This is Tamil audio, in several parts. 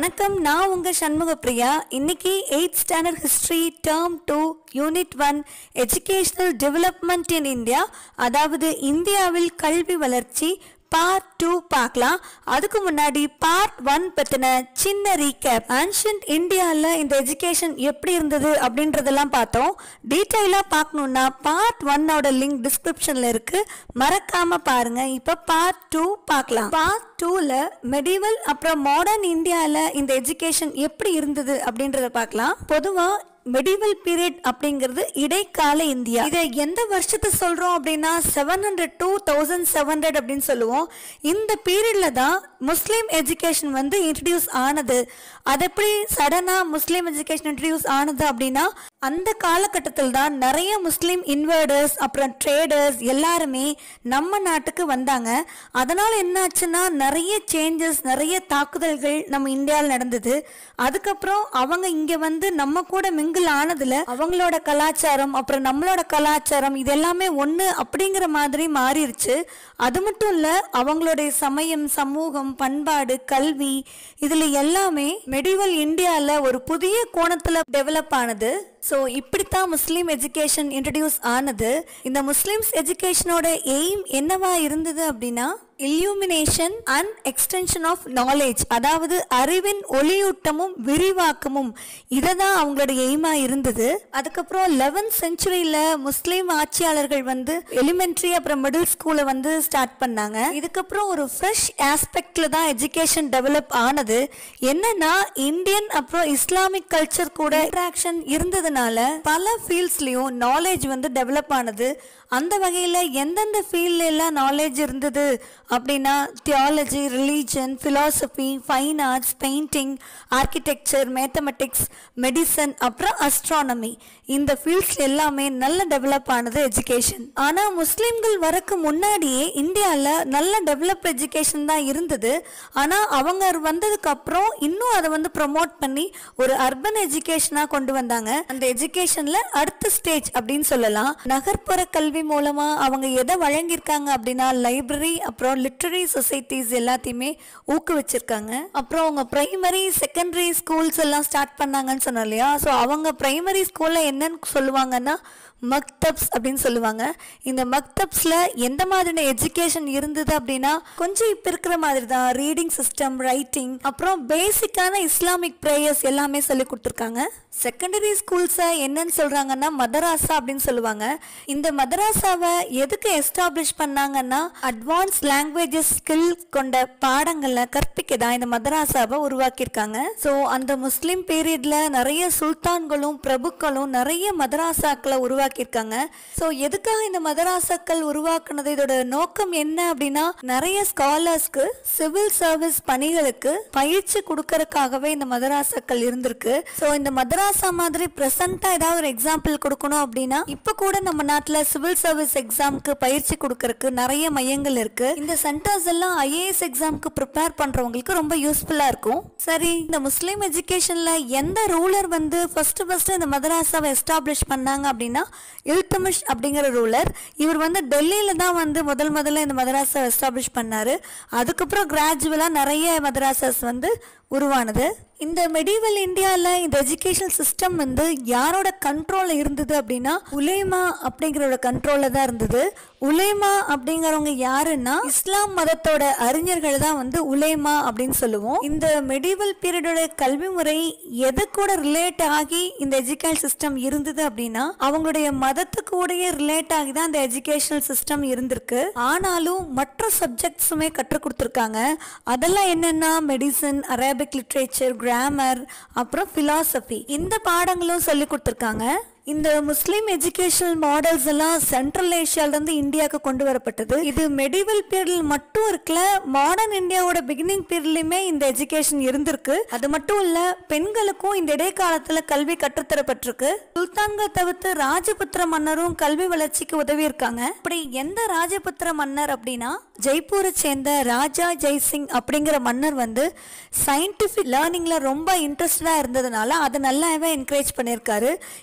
வணக்கம் நான் உங்க சண்முக பிரியா இன்னைக்கு eight standard history term two unit one educational development in India அதாவது இந்தியாவில் கல்வி வளர்ச்சி பார்ட் டூ பார்க்கலாம் அதுக்கு முன்னாடி பார்ட் ஒன் பத்தின சின்ன ரீகேப் ஆன்ஷியன்ட் இந்தியாவில் இந்த எஜுகேஷன் எப்படி இருந்தது அப்படின்றதெல்லாம் பார்த்தோம் டீட்டெயிலாக பார்க்கணுன்னா பார்ட் ஒன்னோட லிங்க் டிஸ்கிரிப்ஷனில் இருக்கு மறக்காம பாருங்க இப்போ பார்ட் டூ பார்க்கலாம் பார்ட் டூவில் மெடிவல் அப்புறம் மாடர்ன் இந்தியாவில் இந்த எஜுகேஷன் எப்படி இருந்தது அப்படின்றத பார்க்கலாம் பொதுவாக மெடிவல் பீரியட் அப்படிங்கிறது இடைக்கால இந்தியா இதை எந்த வருஷத்தை சொல்றோம் அப்படின்னா seven hundred two thousand seven hundred அப்படின்னு சொல்லுவோம் இந்த பீரியட்ல தான் முஸ்லீம் எஜுகேஷன் வந்து இன்ட்ரடியூஸ் ஆனது அது எப்படி சடனா முஸ்லீம் எஜுகேஷன் இன்ட்ரடியூஸ் ஆனது அப்படின்னா அந்த காலகட்டத்தில் தான் நிறைய முஸ்லீம் இன்வெர்டர்ஸ் அப்புறம் ட்ரேடர்ஸ் எல்லாருமே நம்ம நாட்டுக்கு வந்தாங்க அதனால என்னாச்சுன்னா நிறைய சேஞ்சஸ் நிறைய தாக்குதல்கள் நம்ம இந்தியாவில் நடந்தது அதுக்கப்புறம் அவங்க இங்க வந்து நம்ம கூட மிங்கிள் ஆனதுல அவங்களோட கலாச்சாரம் அப்புறம் நம்மளோட கலாச்சாரம் இது எல்லாமே ஒண்ணு அப்படிங்கிற மாதிரி மாறிடுச்சு அது மட்டும் இல்ல அவங்களுடைய சமயம் சமூகம் பண்பாடு கல்வி இதுல எல்லாமே மெடிவல் இந்தியால ஒரு புதிய கோணத்துல டெவலப் ஆனது ஸோ இப்படித்தான் முஸ்லீம் எஜுகேஷன் இன்ட்ரடியூஸ் ஆனது இந்த முஸ்லிம்ஸ் எஜுகேஷனோட எய்ம் என்னவா இருந்தது அப்படின்னா illumination and extension of knowledge அதாவது அறிவின் ஒளியூட்டமும் விரிவாக்கமும் இதை தான் அவங்களோட எய்மா இருந்தது அதுக்கப்புறம் லெவன்த் செஞ்சுரியில முஸ்லீம் ஆட்சியாளர்கள் வந்து எலிமெண்ட்ரி அப்புறம் மிடில் ஸ்கூலை வந்து ஸ்டார்ட் பண்ணாங்க இதுக்கப்புறம் ஒரு ஃப்ரெஷ் ஆஸ்பெக்ட்ல தான் எஜுகேஷன் டெவலப் ஆனது என்னன்னா இந்தியன் அப்புறம் இஸ்லாமிக் கல்ச்சர் கூட இன்ட்ராக்ஷன் இருந்ததுனால பல ஃபீல்ட்ஸ்லயும் நாலேஜ் வந்து டெவலப் ஆனது அந்த வகையில் எந்தெந்த ஃபீல்ட்ல எல்லாம் நாலேஜ் இருந்தது அப்படின்னா theology religion philosophy fine arts painting architecture mathematics medicine அப்புறம் அஸ்ட்ரானமி இந்த ஃபீல்ட்ஸ் எல்லாமே நல்ல டெவலப் ஆனது எஜுகேஷன் ஆனால் முஸ்லீம்கள் வரக்கு முன்னாடியே இந்தியாவில் நல்ல டெவலப் எஜுகேஷன் தான் இருந்தது ஆனால் அவங்க வந்ததுக்கு அப்புறம் இன்னும் அதை வந்து ப்ரொமோட் பண்ணி ஒரு அர்பன் எஜுகேஷனாக கொண்டு வந்தாங்க அந்த எஜுகேஷனில் அடுத்த ஸ்டேஜ் அப்படின்னு சொல்லலாம் நகர்ப்புற கல்வி மூலமா அவங்க எதை வழங்கியிருக்காங்க அப்படின்னா லைப்ரரி அப்புறம் லிட்ரரி சொசைட்டிஸ் எல்லாத்தையுமே ஊக்குவிச்சிருக்காங்க அப்புறம் அவங்க பிரைமரி செகண்டரி ஸ்கூல்ஸ் எல்லாம் ஸ்டார்ட் பண்ணாங்கன்னு சொன்னோம் இல்லையா ஸோ அவங்க பிரைமரி ஸ்கூல்ல என்னன்னு சொல்லுவாங்கன்னா மக்தப்ஸ் அப்படின்னு சொல்லுவாங்க இந்த மக்தப்ஸில் எந்த மாதிரியான எஜுகேஷன் இருந்தது அப்படின்னா கொஞ்சம் இப்போ இருக்கிற மாதிரி தான் ரீடிங் சிஸ்டம் ரைட்டிங் அப்புறம் பேசிக்கான இஸ்லாமிக் ப்ரேயர்ஸ் எல்லாமே சொல்லி கொடுத்துருக்காங்க செகண்டரி ஸ்கூல்ஸை என்னன்னு சொல்கிறாங்கன்னா மதராசா அப்படின்னு சொல்லுவாங்க இந்த மதராசாவை எதுக்கு எஸ்டாப்ளிஷ் பண்ணாங்கன்னா அட்வான்ஸ் லாங்குவேஜஸ் ஸ்கில் கொண்ட பாடங்களை கற்பிக்க தான் இந்த மதராசாவை உருவாக்கியிருக்காங்க ஸோ அந்த முஸ்லீம் பீரியட்ல நிறைய சுல்தான்களும் பிரபுக்களும் நிறைய மதராசாக்களை உருவாக்கியிருக்காங்க ஸோ எதுக்காக இந்த மதராசாக்கள் உருவாக்குனது இதோட நோக்கம் என்ன அப்படின்னா நிறைய ஸ்காலர்ஸ்க்கு சிவில் சர்வீஸ் பணிகளுக்கு பயிற்சி கொடுக்கறதுக்காகவே இந்த மதராசாக்கள் இருந்திருக்கு ஸோ இந்த மதராசா மாதிரி ப்ரெசண்டா ஏதாவது ஒரு எக்ஸாம்பிள் கொடுக்கணும் அப்படின்னா இப்போ கூட நம்ம நாட்டில் சிவில் சர்வீஸ் எக்ஸாம்க்கு பயிற்சி கொடுக்கறதுக்கு நிறைய மையங்கள் இருக்கு இந்த சென்டர்ஸ் எல்லாம் ஐஏஎஸ் எக்ஸாம்க்கு ப்ரிப்பேர் பண்றவங்களுக்கு ரொம்ப யூஸ்ஃபுல்லா இருக்கும் சரி இந்த முஸ்லீம் எஜுகேஷன்ல எந்த ரூலர் வந்து ஃபர்ஸ்ட் ஃபர்ஸ்ட் இந்த மதராசாவை எஸ்டாப்ளிஷ் பண்ணாங்க அப்படின்னா இல்துமிஷ் அப்படிங்கிற ரூலர் இவர் வந்து டெல்லியில தான் வந்து முதல் முதல்ல இந்த மதராசாவை எஸ்டாப்ளிஷ் பண்ணாரு அதுக்கப்புறம் கிராஜுவலா நிறைய மதராசாஸ் வந்து உருவானது இந்த மெடிவல் இந்தியாவில் இந்த எஜுகேஷன் சிஸ்டம் வந்து யாரோட கண்ட்ரோலில் இருந்தது அப்படின்னா உலேமா அப்படிங்கிறோட கண்ட்ரோலில் தான் இருந்தது உலேமா அப்படிங்கிறவங்க யாருன்னா இஸ்லாம் மதத்தோட அறிஞர்கள் தான் வந்து உலேமா அப்படின்னு சொல்லுவோம் இந்த மெடிவல் பீரியடோட கல்வி முறை எது கூட ரிலேட் ஆகி இந்த எஜுகேஷன் சிஸ்டம் இருந்தது அப்படின்னா அவங்களுடைய மதத்துக்கூடயே ரிலேட் ஆகி தான் இந்த எஜுகேஷனல் சிஸ்டம் இருந்திருக்கு ஆனாலும் மற்ற சப்ஜெக்ட்ஸுமே கற்றுக் கொடுத்துருக்காங்க அதெல்லாம் என்னென்னா மெடிசன் அரேபிக் லிட்ரேச்சர் கிராமர் அப்புறம் ஃபிலாசபி இந்த பாடங்களும் சொல்லி கொடுத்துருக்காங்க இந்த முஸ்லீம் எஜுகேஷனல் மாடல்ஸ் எல்லாம் சென்ட்ரல் ஏஷியாவிலேருந்து இந்தியாவுக்கு கொண்டு வரப்பட்டது இது மெடிவல் பீரியட் மட்டும் இருக்கல மாடர்ன் இந்தியாவோட பிகினிங் பீரியட்லையுமே இந்த எஜுகேஷன் இருந்திருக்கு அது மட்டும் இல்ல பெண்களுக்கும் இந்த இடைக்காலத்துல கல்வி கற்றுத்தரப்பட்டிருக்கு சுல்தான்கள் தவிர்த்து ராஜபுத்திர மன்னரும் கல்வி வளர்ச்சிக்கு உதவி இருக்காங்க இப்படி எந்த ராஜபுத்திர மன்னர் அப்படின்னா ஜெய்ப்பூரை சேர்ந்த ராஜா ஜெய்சிங் அப்படிங்கிற மன்னர் வந்து சயின்டிஃபிக் லேர்னிங்ல ரொம்ப இன்ட்ரெஸ்டடா இருந்ததுனால அதை நல்லாவே என்கரேஜ் பண்ணியிருக்காரு இதை தவிர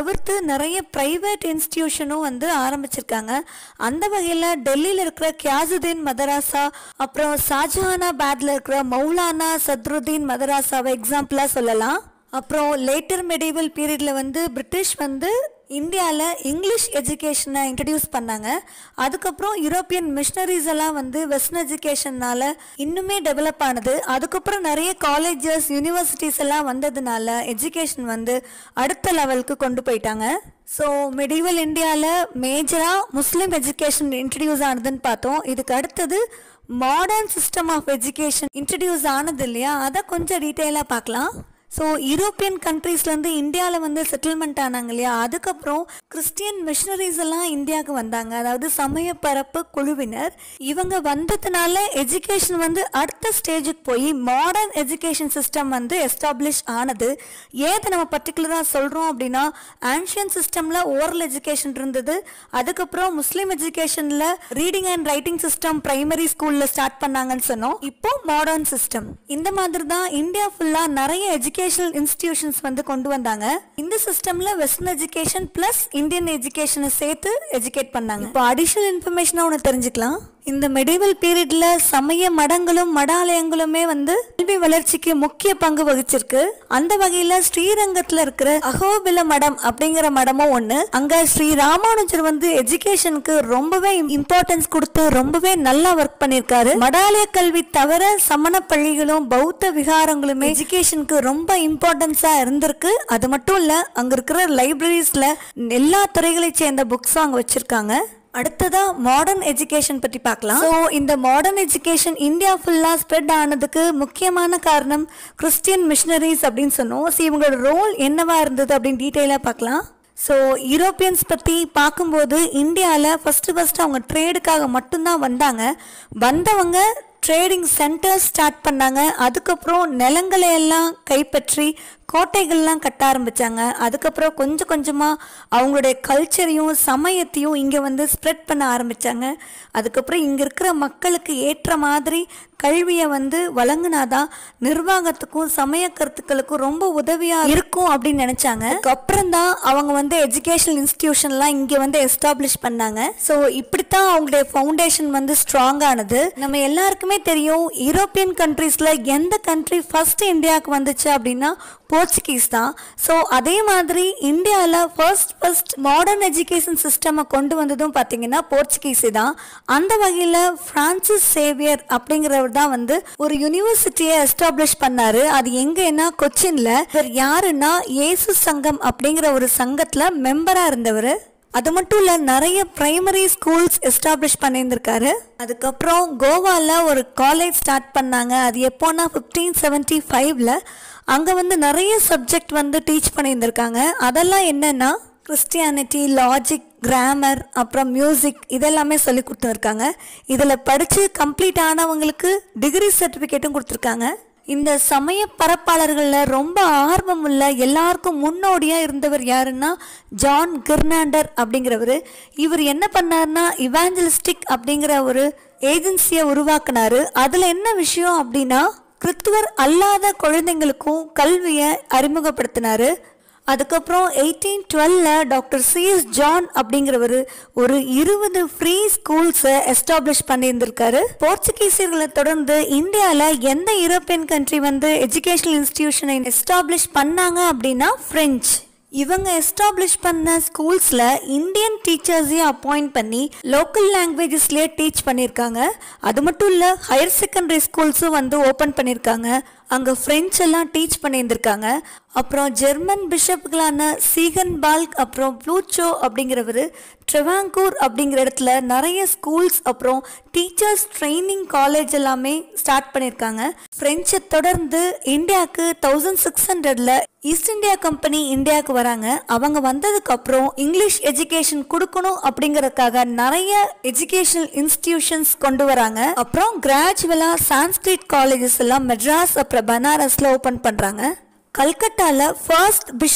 தவிர்த்து நிறைய பிரைவேட் இன்ஸ்டிடியூஷனும் வந்து ஆரம்பிச்சிருக்காங்க அந்த வகையில் டெல்லியில் இருக்கிற கியாசுதீன் மதராசா அப்புறம் ஷாஜஹானாபாத்ல இருக்கிற மௌலானா சத்ருதீன் மதராசாவை எக்ஸாம்பிளாக சொல்லலாம் அப்புறம் லேட்டர் மெடிவல் பீரியடில் வந்து பிரிட்டிஷ் வந்து இந்தியாவில் இங்கிலீஷ் எஜுகேஷனை இன்ட்ரடியூஸ் பண்ணாங்க அதுக்கப்புறம் யூரோப்பியன் மிஷனரிஸ் எல்லாம் வந்து வெஸ்டர்ன் எஜுகேஷன்னால இன்னுமே டெவலப் ஆனது அதுக்கப்புறம் நிறைய காலேஜஸ் யூனிவர்சிட்டிஸ் எல்லாம் வந்ததுனால எஜுகேஷன் வந்து அடுத்த லெவலுக்கு கொண்டு போயிட்டாங்க ஸோ மெடிவல் இந்தியாவில் மேஜராக முஸ்லீம் எஜுகேஷன் இன்ட்ரடியூஸ் ஆனதுன்னு பார்த்தோம் இதுக்கு அடுத்தது modern system of education introduce ஆனது இல்லையா அதை கொஞ்சம் டீட்டெயிலாக பார்க்கலாம் ஸோ யூரோப்பியன் கண்ட்ரீஸ்லேருந்து இந்தியாவில் வந்து செட்டில்மெண்ட் ஆனாங்க இல்லையா அதுக்கப்புறம் கிறிஸ்டியன் மிஷனரிஸ் எல்லாம் இந்தியாவுக்கு வந்தாங்க அதாவது சமய பரப்பு குழுவினர் இவங்க வந்ததுனால எஜுகேஷன் வந்து அடுத்த ஸ்டேஜுக்கு போய் மாடர்ன் எஜுகேஷன் சிஸ்டம் வந்து எஸ்டாப்ளிஷ் ஆனது ஏதை நம்ம பர்டிகுலராக சொல்கிறோம் அப்படின்னா ஆன்ஷியன் சிஸ்டமில் ஓரல் எஜுகேஷன் இருந்தது அதுக்கப்புறம் முஸ்லீம் எஜுகேஷனில் reading and writing system primary ஸ்கூலில் ஸ்டார்ட் பண்ணாங்கன்னு சொன்னோம் இப்போ மாடர்ன் சிஸ்டம் இந்த மாதிரி தான் இந்தியா ஃபுல்லாக நிறைய எஜுகேஷனல் இன்ஸ்டிடியூஷன்ஸ் வந்து கொண்டு வந்தாங்க இந்த சிஸ்டம்ல வெஸ்டர்ன் எஜுகேஷன் பிளஸ் இந்தியன் எஜுகேஷனை சேர்த்து எஜுகேட் பண்ணாங்க இப்போ அடிஷனல் இன்ஃபர்மேஷனாக ஒன்று தெரிஞ்சுக்கலாம் இந்த மெடிவல் பீரியட்ல சமய மடங்களும் மடாலயங்களுமே வந்து கல்வி வளர்ச்சிக்கு முக்கிய பங்கு வகிச்சிருக்கு அந்த வகையில ஸ்ரீரங்கத்துல இருக்கிற அகோபில மடம் அப்படிங்கிற மடமும் ஒண்ணு அங்க ஸ்ரீ ராமானுஜர் வந்து எஜுகேஷனுக்கு ரொம்பவே இம்பார்ட்டன்ஸ் கொடுத்து ரொம்பவே நல்லா ஒர்க் பண்ணிருக்காரு மடாலய கல்வி தவிர சமண பள்ளிகளும் பௌத்த விகாரங்களுமே எஜுகேஷனுக்கு ரொம்ப இம்பார்ட்டன்ஸா இருந்திருக்கு அது மட்டும் இல்ல அங்க இருக்கிற லைப்ரரிஸ்ல எல்லா துறைகளை சேர்ந்த புக்ஸும் அங்க வச்சிருக்காங்க அடுத்ததா மாடர்ன் எஜுகேஷன் பற்றி பார்க்கலாம் ஸோ இந்த மாடர்ன் எஜுகேஷன் இந்தியா ஃபுல்லாக ஸ்ப்ரெட் ஆனதுக்கு முக்கியமான காரணம் கிறிஸ்டியன் மிஷனரிஸ் அப்படின்னு சொன்னோம் ஸோ இவங்களோட ரோல் என்னவா இருந்தது அப்படின்னு டீட்டெயிலாக பார்க்கலாம் ஸோ யூரோப்பியன்ஸ் பற்றி பார்க்கும்போது இந்தியாவில் ஃபஸ்ட்டு ஃபஸ்ட்டு அவங்க ட்ரேடுக்காக மட்டும்தான் வந்தாங்க வந்தவங்க ட்ரேடிங் சென்டர் ஸ்டார்ட் பண்ணாங்க அதுக்கப்புறம் நிலங்களை எல்லாம் கைப்பற்றி கோட்டைகள்லாம் கட்ட ஆரம்பித்தாங்க அதுக்கப்புறம் கொஞ்சம் கொஞ்சமாக அவங்களுடைய கல்ச்சரையும் சமயத்தையும் இங்கே வந்து ஸ்ப்ரெட் பண்ண ஆரம்பித்தாங்க அதுக்கப்புறம் இங்கே இருக்கிற மக்களுக்கு ஏற்ற மாதிரி கல்வியை வந்து வழங்கினாதான் நிர்வாகத்துக்கும் சமய கருத்துக்களுக்கும் ரொம்ப உதவியாக இருக்கும் அப்படின்னு நினச்சாங்க அதுக்கப்புறம் தான் அவங்க வந்து எஜுகேஷனல் இன்ஸ்டிடியூஷன்லாம் இங்கே வந்து எஸ்டாப்ளிஷ் பண்ணாங்க ஸோ இப்படித்தான் அவங்களுடைய ஃபவுண்டேஷன் வந்து ஸ்ட்ராங் ஆனது நம்ம எல்லாருக்குமே தெரியும் யூரோப்பியன் கண்ட்ரீஸில் எந்த கண்ட்ரி ஃபர்ஸ்ட் இந்தியாவுக்கு வந்துச்சு அப்படின்னா போர்ச்சுகீஸ் தான் ஸோ அதே மாதிரி இந்தியாவில் ஃபர்ஸ்ட் ஃபர்ஸ்ட் மாடர்ன் எஜுகேஷன் சிஸ்டமை கொண்டு வந்ததும் பார்த்தீங்கன்னா போர்ச்சுகீஸு தான் அந்த வகையில் ஃப்ரான்சிஸ் சேவியர் அப்படிங்கிறவர் தான் வந்து ஒரு யூனிவர்சிட்டியை எஸ்டாப்ளிஷ் பண்ணாரு அது எங்கன்னா கொச்சின்ல இவர் யாருன்னா இயேசு சங்கம் அப்படிங்கிற ஒரு சங்கத்தில் மெம்பராக இருந்தவர் அது மட்டும் இல்லை நிறைய பிரைமரி ஸ்கூல்ஸ் எஸ்டாப்ளிஷ் பண்ணியிருந்திருக்காரு அதுக்கப்புறம் கோவாவில் ஒரு காலேஜ் ஸ்டார்ட் பண்ணாங்க அது எப்போனா ஃபிஃப்டீன் செவன்ட்டி ஃபைவ்ல அங்கே வந்து நிறைய சப்ஜெக்ட் வந்து டீச் பண்ணியிருந்திருக்காங்க அதெல்லாம் என்னென்னா கிறிஸ்டியானிட்டி லாஜிக் கிராமர் அப்புறம் மியூசிக் இதெல்லாமே சொல்லி கொடுத்துருக்காங்க இதில் படித்து கம்ப்ளீட் ஆனவங்களுக்கு டிகிரி சர்டிஃபிகேட்டும் கொடுத்துருக்காங்க இந்த சமய பரப்பாளர்களில் ரொம்ப ஆர்வம் உள்ள எல்லாருக்கும் முன்னோடியாக இருந்தவர் யாருன்னா ஜான் கிர்னாண்டர் அப்படிங்கிறவர் இவர் என்ன பண்ணார்னா இவாஞ்சலிஸ்டிக் அப்படிங்கிற ஒரு ஏஜென்சியை உருவாக்குனாரு அதில் என்ன விஷயம் அப்படின்னா கிறித்துவர் அல்லாத குழந்தைங்களுக்கும் கல்வியை அறிமுகப்படுத்தினாரு அதுக்கப்புறம் எயிட்டீன் டுவெல்ல டாக்டர் சிஎஸ் ஜான் அப்படிங்கிறவர் ஒரு இருபது ஃப்ரீ ஸ்கூல்ஸை எஸ்டாப்ளிஷ் பண்ணியிருந்திருக்காரு போர்ச்சுகீசியர்களை தொடர்ந்து இந்தியாவில் எந்த யூரோப்பியன் கண்ட்ரி வந்து எஜுகேஷனல் இன்ஸ்டிடியூஷனை எஸ்டாப்ளிஷ் பண்ணாங்க அப்படின்னா ஃப்ரெஞ்ச் இவங்க எஸ்டாப்ளிஷ் பண்ண ஸ்கூல்ஸில் இந்தியன் டீச்சர்ஸையும் அப்பாயிண்ட் பண்ணி லோக்கல் லாங்குவேஜஸ்லேயே டீச் பண்ணியிருக்காங்க அது மட்டும் இல்லை ஹையர் செகண்டரி ஸ்கூல்ஸும் வந்து ஓப்பன் பண்ணியிருக்காங்க அங்கே ஃப்ரெஞ்ச் எல்லாம் டீச் பண்ணியிருந்திருக்காங்க அப்புறம் ஜெர்மன் பிஷப்களான சீகன் பால்க் அப்புறம் ப்ளூச்சோ அப்படிங்கிறவர் ட்ரெவாங்கூர் அப்படிங்கிற இடத்துல நிறைய ஸ்கூல்ஸ் அப்புறம் டீச்சர்ஸ் ட்ரைனிங் காலேஜ் எல்லாமே ஸ்டார்ட் பண்ணியிருக்காங்க ஃப்ரெஞ்சை தொடர்ந்து இந்தியாவுக்கு தௌசண்ட் சிக்ஸ் ஹண்ட்ரட்ல ஈஸ்ட் இந்தியா கம்பெனி இந்தியாவுக்கு வராங்க அவங்க வந்ததுக்கு அப்புறம் இங்கிலீஷ் எஜுகேஷன் கொடுக்கணும் அப்படிங்கறதுக்காக நிறைய எஜுகேஷனல் இன்ஸ்டிடியூஷன்ஸ் கொண்டு வராங்க அப்புறம் கிராஜுவலா சான்ஸ்கிரிட் காலேஜஸ் எல்லாம் மெட்ராஸ் அப்புறம் பனாரஸ்ல ஓபன் பண்றாங்க கல்கட்டால ஃபர்ஸ்ட் பிஷப்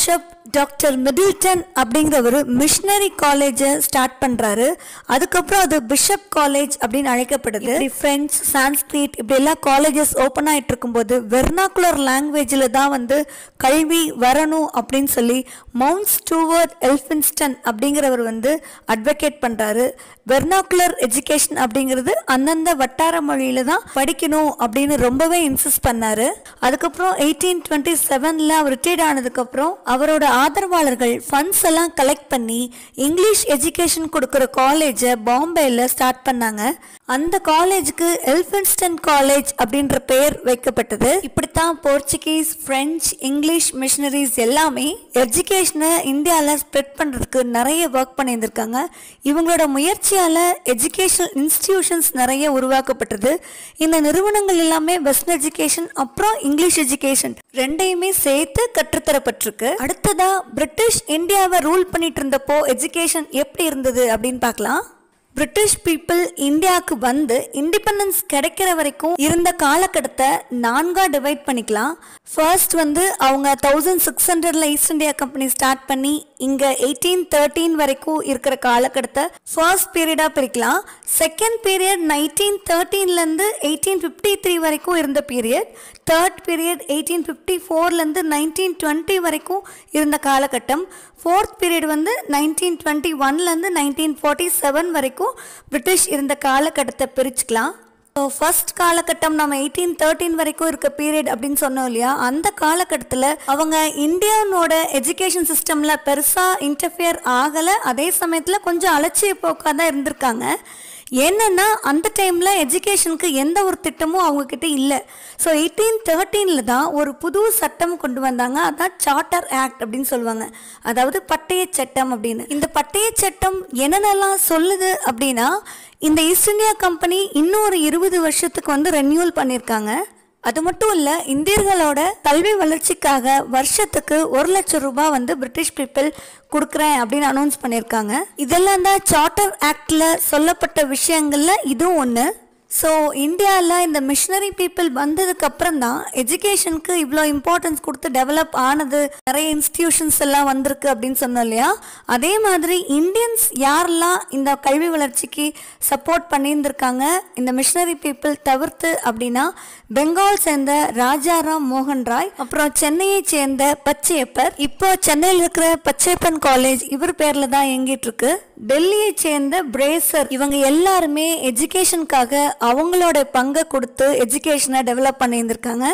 டாக்டர் மிடில்டன் அப்படிங்கிறவர் மிஷனரி காலேஜை ஸ்டார்ட் பண்றாரு அதுக்கப்புறம் அது பிஷப் காலேஜ் அப்படின்னு அழைக்கப்படுது இப்படி பிரெஞ்சு சான்ஸ்கிரிட் இப்படி எல்லா காலேஜஸ் ஓப்பன் ஆயிட்டு இருக்கும்போது வெர்னாகுலர் லாங்குவேஜில் தான் வந்து கல்வி வரணும் அப்படின்னு சொல்லி மவுண்ட் ஸ்டூவர்ட் எல்ஃபின்ஸ்டன் அப்படிங்கிறவர் வந்து அட்வொகேட் பண்றாரு வெர்னாகுலர் எஜுகேஷன் அப்படிங்கிறது அந்தந்த வட்டார மொழியில தான் படிக்கணும் அப்படின்னு ரொம்பவே இன்சிஸ்ட் பண்ணாரு அதுக்கப்புறம் எயிட்டீன் டுவெண்ட்டி செவனில் அவர் ரிட்டையர்ட் ஆனதுக்கப்புறம் அவரோட ஆதரவாளர்கள் ஃபண்ட்ஸ் எல்லாம் கலெக்ட் பண்ணி இங்கிலீஷ் எஜுகேஷன் கொடுக்குற காலேஜை பாம்பேயில் ஸ்டார்ட் பண்ணாங்க அந்த காலேஜுக்கு எல்ஃபின்ஸ்டன் காலேஜ் அப்படின்ற பெயர் வைக்கப்பட்டது இப்படித்தான் போர்ச்சுகீஸ் பிரெஞ்சு இங்கிலீஷ் மிஷனரிஸ் எல்லாமே எஜுகேஷனை இந்தியாவில் ஸ்ப்ரெட் பண்ணுறதுக்கு நிறைய ஒர்க் பண்ணியிருந்திருக்காங்க இவங்களோட முயற்சியால் எஜுகேஷனல் இன்ஸ்டிடியூஷன்ஸ் நிறைய உருவாக்கப்பட்டது இந்த நிறுவனங்கள் எல்லாமே வெஸ்டர்ன் எஜுகேஷன் அப்புறம் இங்கிலீஷ் எஜுகேஷன் ரெண்டையுமே சேர்த்து கற்றுத்தரப்பட்டிருக்கு அடுத்ததா பிரிட்டிஷ் இந்தியாவை ரூல் பண்ணிட்டு இருந்தப்போ எஜுகேஷன் எப்படி இருந்தது அப்படின்னு பார்க்கலாம் பிரிட்டிஷ் பீப்புள் இந்தியாவுக்கு வந்து இண்டிபெண்டன்ஸ் கிடைக்கிற வரைக்கும் இருந்த காலகட்டத்தை நான்காக டிவைட் பண்ணிக்கலாம் ஃபர்ஸ்ட் வந்து அவங்க தௌசண்ட் சிக்ஸ் ஹண்ட்ரட்ல ஈஸ்ட் இந்தியா கம்பெனி ஸ்டார்ட் பண்ணி இங்கே எயிட்டீன் தேர்ட்டீன் வரைக்கும் இருக்கிற காலகட்டத்தை ஃபர்ஸ்ட் பீரியடாக பிரிக்கலாம் செகண்ட் பீரியட் நைன்டீன் தேர்ட்டீன்லேருந்து எயிட்டீன் ஃபிஃப்டி த்ரீ வரைக்கும் இருந்த period third period eighteen fifty ஃபோர்லேருந்து நைன்டீன் டுவெண்ட்டி வரைக்கும் இருந்த காலகட்டம் ஃபோர்த் பீரியட் வந்து நைன்டீன் டுவெண்ட்டி ஒன்லேருந்து நைன்டீன் ஃபார்ட்டி செவன் வரைக்கும் பிரிட்டிஷ் இருந்த காலகட்டத்தை பிரிச்சுக்கலாம் ஸோ ஃபர்ஸ்ட் காலகட்டம் நம்ம எயிட்டீன் தேர்ட்டீன் வரைக்கும் இருக்க பீரியட் அப்படின்னு சொன்னோம் இல்லையா அந்த காலகட்டத்தில் அவங்க இந்தியானோட எஜுகேஷன் சிஸ்டமில் பெருசாக இன்டர்ஃபியர் ஆகலை அதே சமயத்தில் கொஞ்சம் அலட்சிய போக்காக தான் இருந்திருக்காங்க என்னன்னா அந்த டைமில் எஜுகேஷனுக்கு எந்த ஒரு திட்டமும் அவங்கக்கிட்ட இல்லை ஸோ எயிட்டீன் தேர்ட்டீனில் தான் ஒரு புது சட்டம் கொண்டு வந்தாங்க அதான் சார்ட்டர் ஆக்ட் அப்படின்னு சொல்லுவாங்க அதாவது பட்டய சட்டம் அப்படின்னு இந்த பட்டய சட்டம் என்னென்னலாம் சொல்லுது அப்படின்னா இந்த ஈஸ்ட் இந்தியா கம்பெனி இன்னும் ஒரு இருபது வருஷத்துக்கு வந்து ரெனியூவல் பண்ணியிருக்காங்க அது மட்டும் இல்ல இந்தியர்களோட கல்வி வளர்ச்சிக்காக வருஷத்துக்கு ஒரு லட்சம் ரூபாய் வந்து பிரிட்டிஷ் பீப்புள் கொடுக்குறேன் அப்படின்னு அனௌன்ஸ் பண்ணியிருக்காங்க இதெல்லாம் தான் சார்ட்டர் ஆக்டில் சொல்லப்பட்ட விஷயங்கள்ல இதுவும் ஒன்று ஸோ இந்தியாவில் இந்த மிஷினரி பீப்புள் வந்ததுக்கு அப்புறம் தான் எஜுகேஷனுக்கு இவ்வளோ இம்பார்ட்டன்ஸ் கொடுத்து டெவலப் ஆனது நிறைய இன்ஸ்டிடியூஷன்ஸ் எல்லாம் வந்திருக்கு அப்படின்னு சொன்னோம் இல்லையா அதே மாதிரி இந்தியன்ஸ் யாரெல்லாம் இந்த கல்வி வளர்ச்சிக்கு சப்போர்ட் பண்ணியிருந்திருக்காங்க இந்த மிஷினரி பீப்புள் தவிர்த்து அப்படின்னா பெங்கால் சேர்ந்த ராஜாராம் மோகன் ராய் அப்புறம் சென்னையை சேர்ந்த பச்சையப்பர் இப்போ சென்னையில் இருக்கிற பச்சையப்பன் காலேஜ் இவர் பேர்ல தான் இயங்கிட்டு இருக்கு டெல்லியை சேர்ந்த பிரேசர் இவங்க எல்லாருமே எஜுகேஷனுக்காக அவங்களோட பங்கை கொடுத்து எஜுகேஷனை டெவலப் பண்ணியிருந்திருக்காங்க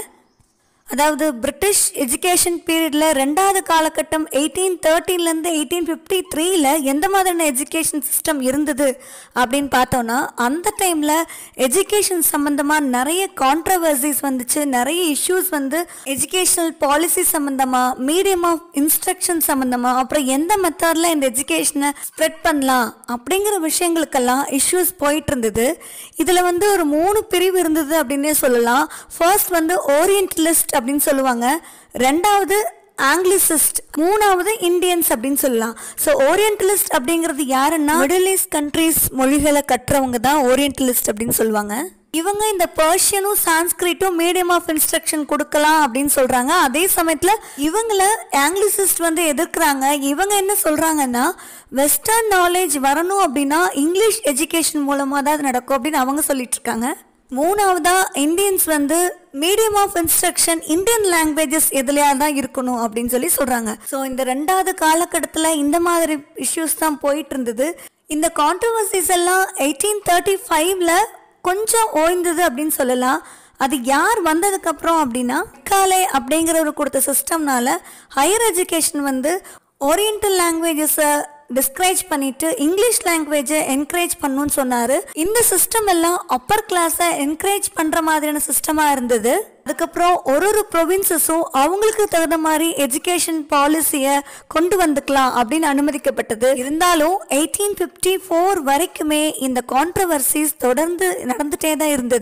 அதாவது பிரிட்டிஷ் எஜுகேஷன் பீரியடில் ரெண்டாவது காலகட்டம் எயிட்டீன் தேர்ட்டீன்லேருந்து எயிட்டீன் ஃபிஃப்டி த்ரீல எந்த மாதிரியான எஜுகேஷன் சிஸ்டம் இருந்தது அப்படின்னு பார்த்தோன்னா அந்த டைமில் எஜுகேஷன் சம்மந்தமாக நிறைய கான்ட்ரவர்சிஸ் வந்துச்சு நிறைய இஷ்யூஸ் வந்து எஜுகேஷனல் பாலிசி சம்மந்தமாக மீடியம் ஆஃப் இன்ஸ்ட்ரக்ஷன் சம்மந்தமாக அப்புறம் எந்த மெத்தடில் இந்த எஜுகேஷனை ஸ்ப்ரெட் பண்ணலாம் அப்படிங்கிற விஷயங்களுக்கெல்லாம் இஷ்யூஸ் போயிட்டு இருந்தது இதில் வந்து ஒரு மூணு பிரிவு இருந்தது அப்படின்னே சொல்லலாம் ஃபர்ஸ்ட் வந்து ஓரியன்டலிஸ்ட் அப்படின்னு சொல்லுவாங்க ரெண்டாவது ஆங்கிலிசிஸ்ட் மூணாவது இந்தியன்ஸ் அப்படின்னு சொல்லலாம் ஸோ ஓரியன்டலிஸ்ட் அப்படிங்கிறது யாருன்னா மிடில் ஈஸ்ட் கண்ட்ரீஸ் மொழிகளை கற்றவங்க தான் ஓரியன்டலிஸ்ட் அப்படின்னு சொல்லுவாங்க இவங்க இந்த பர்ஷியனும் சான்ஸ்கிரிட்டும் மீடியம் ஆஃப் இன்ஸ்ட்ரக்ஷன் கொடுக்கலாம் அப்படின்னு சொல்றாங்க அதே சமயத்தில் இவங்கள ஆங்கிலிசிஸ்ட் வந்து எதிர்க்கிறாங்க இவங்க என்ன சொல்றாங்கன்னா வெஸ்டர்ன் நாலேஜ் வரணும் அப்படின்னா இங்கிலீஷ் எஜுகேஷன் மூலமாக தான் அது நடக்கும் அப்படின்னு அவங்க சொல்லிட்டு இருக்காங்க மூணாவதா இந்தியன்ஸ் வந்து medium of instruction Indian languages எதுலையா தான் இருக்கணும் அப்படின்னு சொல்லி சொல்றாங்க ஸோ இந்த ரெண்டாவது காலகட்டத்தில் இந்த மாதிரி இஷ்யூஸ் தான் போயிட்டு இருந்தது இந்த கான்ட்ரவர்சிஸ் எல்லாம் எயிட்டீன் தேர்ட்டி ஃபைவ்ல கொஞ்சம் ஓய்ந்தது அப்படின்னு சொல்லலாம் அது யார் வந்ததுக்கு அப்புறம் அப்படின்னா காலே அப்படிங்கிறவர் கொடுத்த சிஸ்டம்னால ஹையர் எஜுகேஷன் வந்து ஓரியண்டல் லாங்குவேஜஸை டிஸ்கரேஜ் பண்ணிட்டு இங்கிலீஷ் லாங்குவேஜை என்கரேஜ் பண்ணணும்னு சொன்னாரு இந்த சிஸ்டம் எல்லாம் அப்பர் கிளாஸை என்கரேஜ் பண்ற மாதிரியான சிஸ்டமா இருந்தது அதுக்கப்புறம் ஒரு ஒரு ப்ரொவின்சஸும் அவங்களுக்கு தகுந்த மாதிரி எஜுகேஷன் பாலிசியை கொண்டு வந்துக்கலாம் அப்படின்னு அனுமதிக்கப்பட்டது இருந்தாலும் எயிட்டீன் ஃபிஃப்டி ஃபோர் வரைக்குமே இந்த கான்ட்ரவர்சிஸ் தொடர்ந்து நடந்துட்டே தான் இருந்தது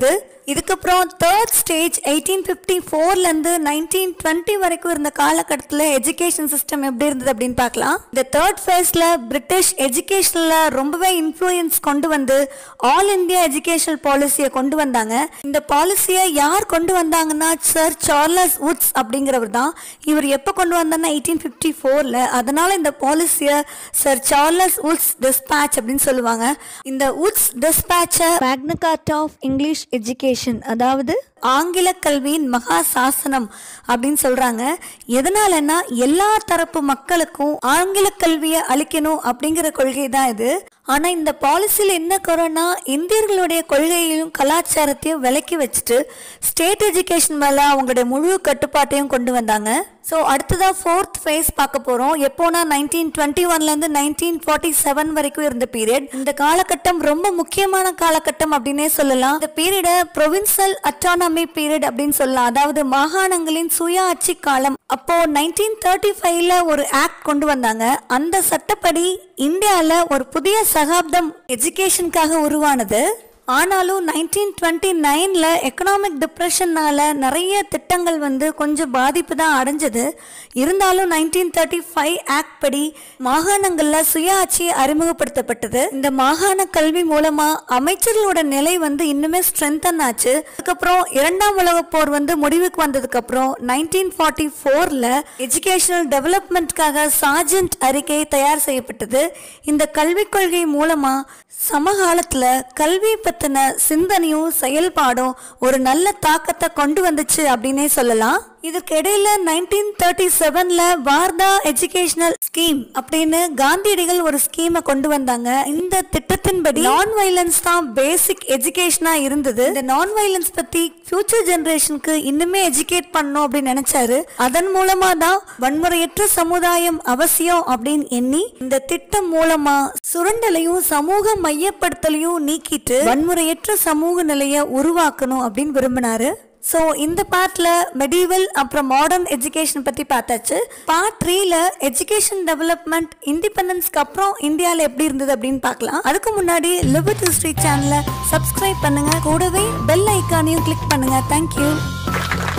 இதுக்கப்புறம் தேர்ட் ஸ்டேஜ் எயிட்டீன் ஃபிஃப்டி ஃபோர்லேருந்து நைன்டீன் டுவெண்ட்டி வரைக்கும் இருந்த காலகட்டத்தில் எஜுகேஷன் சிஸ்டம் எப்படி இருந்தது அப்படின்னு பார்க்கலாம் இந்த தேர்ட் ஃபேஸில் பிரிட்டிஷ் எஜுகேஷனில் ரொம்பவே இன்ஃப்ளூயன்ஸ் கொண்டு வந்து ஆல் இந்தியா எஜுகேஷனல் பாலிசியை கொண்டு வந்தாங்க இந்த பாலிசியை யார் கொண்டு வந்தாங்கன்னா சர் சார்லஸ் உட்ஸ் அப்படிங்கிறவர் தான் இவர் எப்போ கொண்டு வந்தார்னா எயிட்டீன் ஃபிஃப்டி ஃபோரில் அதனால இந்த பாலிசியை சர் சார்லஸ் உட்ஸ் டிஸ்பேட்ச் அப்படின்னு சொல்லுவாங்க இந்த உட்ஸ் டிஸ்பேட்சை மேக்னா கார்ட் ஆஃப் இங்கிலீஷ் எஜுகேஷன் அதாவது ஆங்கில கல்வியின் மகா சாசனம் அப்படின்னு சொல்றாங்க எதனாலன்னா எல்லா தரப்பு மக்களுக்கும் ஆங்கில கல்வியை அளிக்கணும் அப்படிங்கிற கொள்கை தான் இது ஆனா இந்த பாலிசியில் என்ன குறைனா இந்தியர்களுடைய கொள்கையையும் கலாச்சாரத்தையும் விலக்கி வச்சுட்டு ஸ்டேட் எஜுகேஷன் மேல அவங்களுடைய முழு கட்டுப்பாட்டையும் கொண்டு வந்தாங்க ஸோ அடுத்ததாக ஃபோர்த் ஃபேஸ் பார்க்க போகிறோம் எப்போனா நைன்டீன் டுவெண்ட்டி ஒன்லேருந்து நைன்டீன் ஃபார்ட்டி செவன் வரைக்கும் இருந்த பீரியட் இந்த காலகட்டம் ரொம்ப முக்கியமான காலகட்டம் அப்படின்னே சொல்லலாம் இந்த பீரியடை ப்ரொவின்சல் அட்டானமி பீரியட் அப்படின்னு சொல்லலாம் அதாவது மாகாணங்களின் சுயாட்சி காலம் அப்போ நைன்டீன் தேர்ட்டி ஃபைவ்ல ஒரு ஆக்ட் கொண்டு வந்தாங்க அந்த சட்டப்படி இந்தியாவில் ஒரு புதிய சகாப்தம் எஜுகேஷனுக்காக உருவானது ஆனாலும் நைன்டீன் டுவெண்ட்டி நைனில் எக்கனாமிக் டிப்ரெஷன்னால நிறைய திட்டங்கள் வந்து கொஞ்சம் பாதிப்பு தான் அடைஞ்சது இருந்தாலும் நைன்டீன் தேர்ட்டி ஃபைவ் ஆக்ட் படி மாகாணங்களில் சுயாட்சி அறிமுகப்படுத்தப்பட்டது இந்த மாகாண கல்வி மூலமாக அமைச்சர்களோட நிலை வந்து இன்னுமே ஸ்ட்ரென்தன் ஆச்சு அதுக்கப்புறம் இரண்டாம் உலகப் போர் வந்து முடிவுக்கு வந்ததுக்கப்புறம் நைன்டீன் ஃபார்ட்டி ஃபோரில் எஜுகேஷனல் டெவலப்மெண்ட்காக சார்ஜென்ட் அறிக்கை தயார் செய்யப்பட்டது இந்த கல்விக் கொள்கை மூலமாக சமகாலத்தில் கல்வி பற்றின சிந்தனையும் செயல்பாடும் ஒரு நல்ல தாக்கத்தை கொண்டு வந்துச்சு அப்படின்னே சொல்லலாம் இதுக்கு இடையில நைன்டீன் தேர்ட்டி செவன்ல வார்தா எஜுகேஷனல் ஸ்கீம் அப்படின்னு காந்தியடிகள் ஒரு ஸ்கீமை கொண்டு வந்தாங்க இந்த திட்டத்தின்படி நான் வைலன்ஸ் தான் பேசிக் எஜுகேஷனா இருந்தது இந்த நான் வைலன்ஸ் பத்தி ஃபியூச்சர் ஜெனரேஷனுக்கு இன்னுமே எஜுகேட் பண்ணணும் அப்படின்னு நினைச்சாரு அதன் மூலமா தான் வன்முறையற்ற சமுதாயம் அவசியம் அப்படின்னு எண்ணி இந்த திட்டம் மூலமா சுரண்டலையும் சமூக மையப்படுத்தலையும் நீக்கிட்டு வன்முறையற்ற சமூக நிலையை உருவாக்கணும் அப்படின்னு விரும்பினாரு ஸோ இந்த பார்ட்டில் மெடிவல் அப்புறம் மாடர்ன் எஜுகேஷன் பற்றி பார்த்தாச்சு பார்ட் த்ரீல எஜுகேஷன் டெவலப்மெண்ட் இண்டிபெண்டன்ஸ்க்கு அப்புறம் இந்தியாவில் எப்படி இருந்தது அப்படின்னு பார்க்கலாம் அதுக்கு முன்னாடி லிபர்ட் ஹிஸ்ட்ரி சேனலை சப்ஸ்கிரைப் பண்ணுங்க கூடவே பெல் ஐக்கானையும் கிளிக் பண்ணுங்க தேங்க்யூ